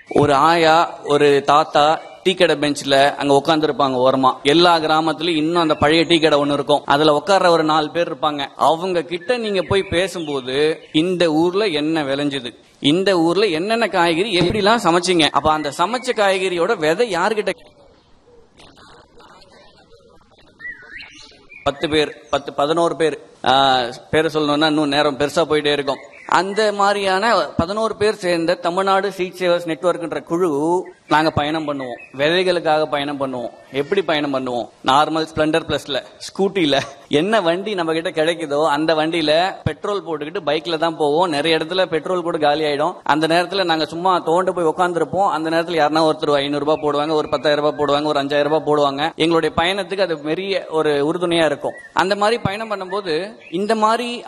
ஒரு ஆயா ஒரு தாத்தா டீ கடை பெஞ்ச்ல அங்க உட்காந்துருப்பாங்க ஓரமா எல்லா கிராமத்துலயும் இன்னும் அந்த பழைய டீ கடை ஒண்ணு இருக்கும் அதுல உட்கார்ற ஒரு நாலு பேர் இருப்பாங்க அவங்க கிட்ட நீங்க போய் பேசும்போது இந்த ஊர்ல என்ன விளைஞ்சது இந்த ஊர்ல என்னென்ன காய்கறி எப்படிலாம் சமைச்சீங்க அப்ப அந்த சமைச்ச காய்கறியோட விதை யாருகிட்ட பத்து பேர் பத்து பதினோரு பேர் ஆஹ், பேரை சொல்லணும்னா இன்னும் நேரம் பெருசா போயிட்டே இருக்கும் அந்த மாதிரியான பதினோரு பேர் சேர்ந்த தமிழ்நாடு சீட் சேவர்ஸ் நெட்வொர்க்ன்ற குழு நாங்க பயணம் பண்ணுவோம் விதைகளுக்காக பயணம் பண்ணுவோம் எப்படி பயணம் பண்ணுவோம் நார்மல் ஸ்பிளண்டர் பிளஸ்ல ஸ்கூட்டில என்ன வண்டி நம்ம கிட்ட கிடைக்குதோ அந்த வண்டியில பெட்ரோல் போட்டுக்கிட்டு பைக்ல தான் போவோம் நிறைய இடத்துல பெட்ரோல் கூட காலி ஆயிடும் அந்த நேரத்துல நாங்க சும்மா தோண்டு போய் உட்காந்துருப்போம் அந்த நேரத்துல யாருன்னா ஒருத்தர் ஐநூறு ரூபாய் போடுவாங்க ஒரு பத்தாயிரம் ரூபாய் போடுவாங்க ஒரு அஞ்சாயிரம் ரூபாய் போடுவாங்க எங்களுடைய பயணத்துக்கு அது பெரிய ஒரு உறுதுணையா இருக்கும் அந்த மாதிரி பயணம் பண்ணும்போது இந்த மாதிரி